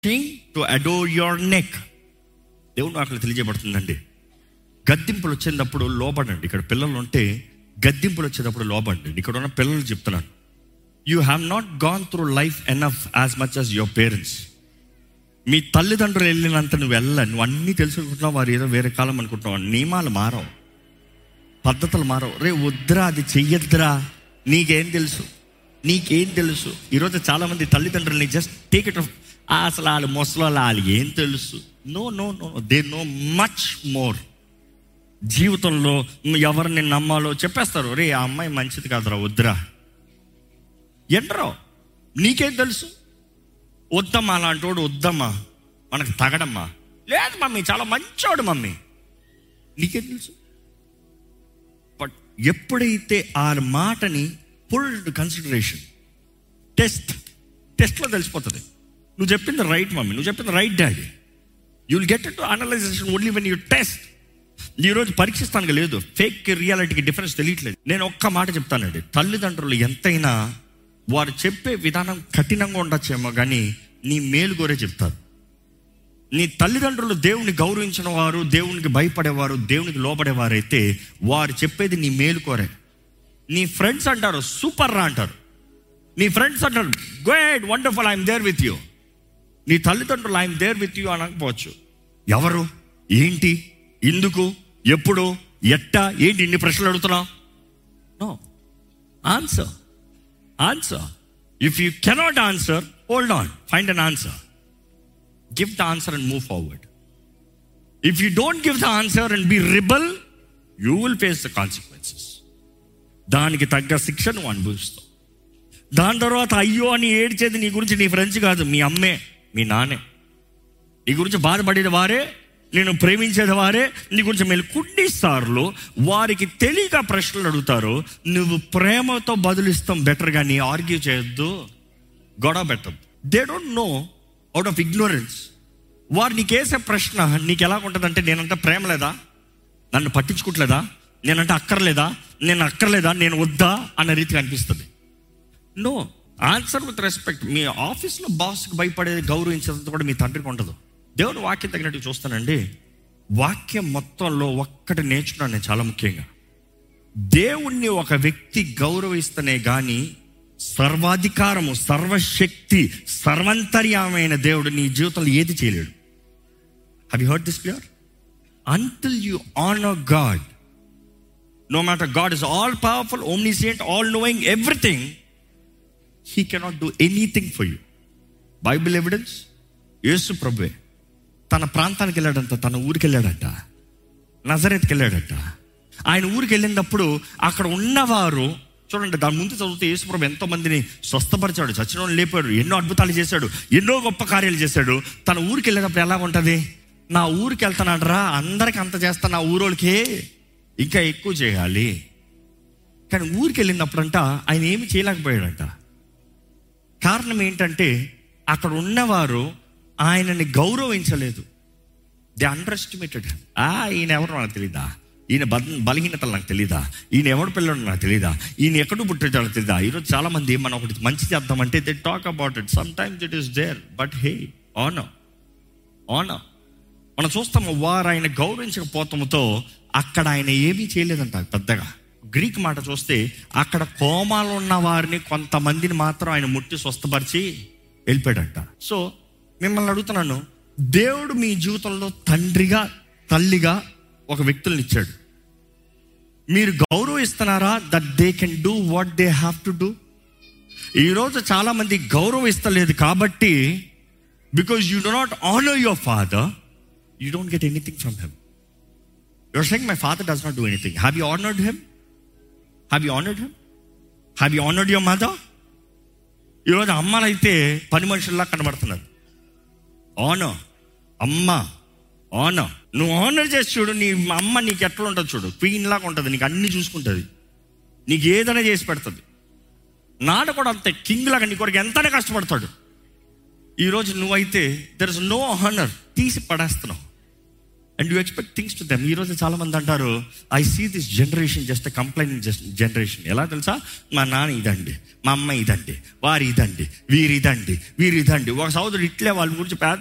to adore your neck దేవుడు అక్కడ తెలియజేయబడుతుందండి గద్దింపులు వచ్చేటప్పుడు లోపడండి ఇక్కడ పిల్లలు ఉంటే గద్దింపులు వచ్చేటప్పుడు లోపడండి ఇక్కడ ఉన్న పిల్లలు చెప్తున్నాను you have not gone through life enough as much as your parents మీ తల్లిదండ్రులు వెళ్ళినంత నువ్వు వెళ్ళ నువ్వు అన్నీ తెలుసుకుంటున్నావు వారు ఏదో వేరే కాలం అనుకుంటున్నావు నియమాలు మారవు పద్ధతులు మారవు రే వద్దురా అది చెయ్యొద్దురా నీకేం తెలుసు నీకేం తెలుసు ఈరోజు చాలామంది తల్లిదండ్రులని జస్ట్ టేక్ ఇట్ అసలు వాళ్ళు ముసలి వాళ్ళు ఏం తెలుసు no no no they know much more జీవితంలో ఎవరిని నమ్మాలో చెప్పేస్తారు రే ఆ అమ్మాయి మంచిది కాదురా వద్దురా ఎండరో నీకేం తెలుసు వద్దమ్మా అలాంటి వాడు వద్దమ్మా మనకు తగడమ్మా లేదు మమ్మీ చాలా మంచోడు మమ్మీ నీకేం తెలుసు బట్ ఎప్పుడైతే ఆ మాటని ఫుల్ కన్సిడరేషన్ టెస్ట్ టెస్ట్లో తెలిసిపోతుంది నువ్వు చెప్పింది రైట్ మమ్మీ నువ్వు చెప్పింది right daddy you will get to analysation only when you test ఈరోజు పరీక్షిస్తానికి లేదు ఫేక్ రియాలిటీకి డిఫరెన్స్ తెలియట్లేదు నేను ఒక్క మాట చెప్తానండి తల్లిదండ్రులు ఎంతైనా వారు చెప్పే విధానం కఠినంగా ఉండొచ్చేమో కానీ నీ మేలు కోరే చెప్తారు నీ తల్లిదండ్రులు దేవుని గౌరవించిన వారు దేవునికి భయపడేవారు దేవునికి లోబడేవారైతే వారు చెప్పేది నీ మేలు కోరే నీ ఫ్రెండ్స్ అంటారు సూపర్ రా అంటారు నీ ఫ్రెండ్స్ అంటారు God wonderful I'm there with you నీ తల్లిదండ్రులు ఐఎమ్ దేర్ విత్ యూ అనకపోవచ్చు ఎవరు ఏంటి ఎందుకు ఎప్పుడు ఎట్టా ఏంటి ఇన్ని ప్రశ్నలు అడుగుతున్నావు no answer answer if you cannot answer hold on find an answer give the answer and move forward if you don't give the answer and be rebel you will face the consequences దానికి తగ్గ శిక్ష నువ్వు అనుభవిస్తావు దాని తర్వాత అయ్యో అని ఏడ్చేది నీ గురించి నీ ఫ్రెండ్స్ కాదు మీ అమ్మే మీ నాన్నే నీ గురించి బాధపడేది వారే నేను ప్రేమించేది వారే నీ గురించి మేలు కొన్ని సార్లు వారికి తెలియక ప్రశ్నలు అడుగుతారు నువ్వు ప్రేమతో బదులిస్తాం బెటర్ కానీ ఆర్గ్యూ చేయొద్దు గొడవ పెట్టద్దు they don't know out of ignorance వారు నీకేసే ప్రశ్న నీకు ఎలా ఉంటుందంటే నేనంటే ప్రేమ లేదా నన్ను పట్టించుకోవట్లేదా నేనంటే అక్కర్లేదా నేను అక్కర్లేదా నేను వద్దా అన్న రీతిగా అనిపిస్తుంది నో ఆన్సర్ విత్ రెస్పెక్ట్ మీ ఆఫీస్లో బాస్కి భయపడేది గౌరవించేంత కూడా మీ తండ్రికి ఉండదు దేవుని వాక్యం తగినట్టు చూస్తానండి వాక్యం మొత్తంలో ఒక్కటి నేర్చుకున్నాను నేను చాలా ముఖ్యంగా దేవుణ్ణి ఒక వ్యక్తి గౌరవిస్తేనే కానీ సర్వాధికారము సర్వశక్తి సర్వంతర్యమైన దేవుడు నీ జీవితంలో ఏది చేయలేడు have you heard this clear until you honour God no matter God is all powerful omniscient all knowing everything he cannot do anything for you Bible evidence Yesu ప్రభువే తన ప్రాంతానికి వెళ్ళాడంట తన ఊరికి వెళ్ళాడంట నజరేత్కి వెళ్ళాడంట ఆయన ఊరికి వెళ్ళినప్పుడు అక్కడ ఉన్నవారు చూడండి దాని ముందు చదివితే యేసుప్రభు ఎంతో మందిని స్వస్థపరిచాడు చచ్చిన వాళ్ళు లేపాడు ఎన్నో అద్భుతాలు చేశాడు ఎన్నో గొప్ప కార్యాలు చేశాడు తన ఊరికి వెళ్ళేటప్పుడు ఎలా ఉంటుంది నా ఊరికి వెళ్తున్నాడు రా అందరికి అంత చేస్తా నా ఊరోళ్ళకే ఇంకా ఎక్కువ చేయాలి కానీ ఊరికి వెళ్ళినప్పుడంట ఆయన ఏమి చేయలేకపోయాడంట కారణం ఏంటంటే అక్కడ ఉన్నవారు ఆయనని గౌరవించలేదు దే అండర్ ఎస్టిమేటెడ్ ఆ ఈయన ఎవరు నాకు తెలీదా ఈయన బల బలహీనతలు నాకు తెలీదా ఈయన ఎవడు పిల్లడు నాకు తెలీదా ఈయన ఎక్కడ పుట్టాడో తెలీదా ఈరోజు చాలా మంది మనం ఒకటి మంచి చేద్దామంటే they talk about it sometimes it is there but hey honour honour మనం చూస్తాము వారు ఆయన గౌరవించకపోవటంతో అక్కడ ఆయన ఏమీ చేయలేదంట పెద్దగా గ్రీక్ మాట చూస్తే అక్కడ కోమాలు ఉన్న వారిని కొంతమందిని మాత్రం ఆయన ముట్టి స్వస్థపరిచి వెళ్ళిపోయాడంట సో మిమ్మల్ని అడుగుతున్నాను దేవుడు మీ జీవితంలో తండ్రిగా తల్లిగా ఒక వ్యక్తుల్ని ఇచ్చాడు మీరు గౌరవిస్తున్నారా that they can do what they have to do ఈరోజు చాలామంది గౌరవిస్తలేదు కాబట్టి because you do not honour your father you don't get anything from him you're saying my father does not do anything have you honoured him have you honoured him have you honoured your mother ఈరోజు అమ్మలైతే పని మనుషుల్లా కనబడుతున్నారు honour అమ్మ honour నువ్వు honour చేసి చూడు నీ అమ్మ నీకు ఎట్లా ఉంటుంది చూడు క్వీన్ లాగా ఉంటుంది నీకు అన్ని చూసుకుంటుంది నీకు ఏదైనా చేసి పెడుతుంది నాన్న కూడా అంతే కింగ్ లాగా నీ కొరకు ఎంతనే కష్టపడతాడు ఈరోజు నువ్వైతే దర్ ఇస్ నో హానర్ తీసి పడేస్తున్నావు and you expect things to them ఈరోజు చాలా మంది అంటారు I see this generation just complaint just generation ఎలా తెలుసా మా నాన్న ఇదండి మా అమ్మ ఇదండి వారి ఇదండి వీరి ఇదండి వీరి ఇదండి ఒక సోదరుడు ఇట్లే వాళ్ళ గురించి పెద్ద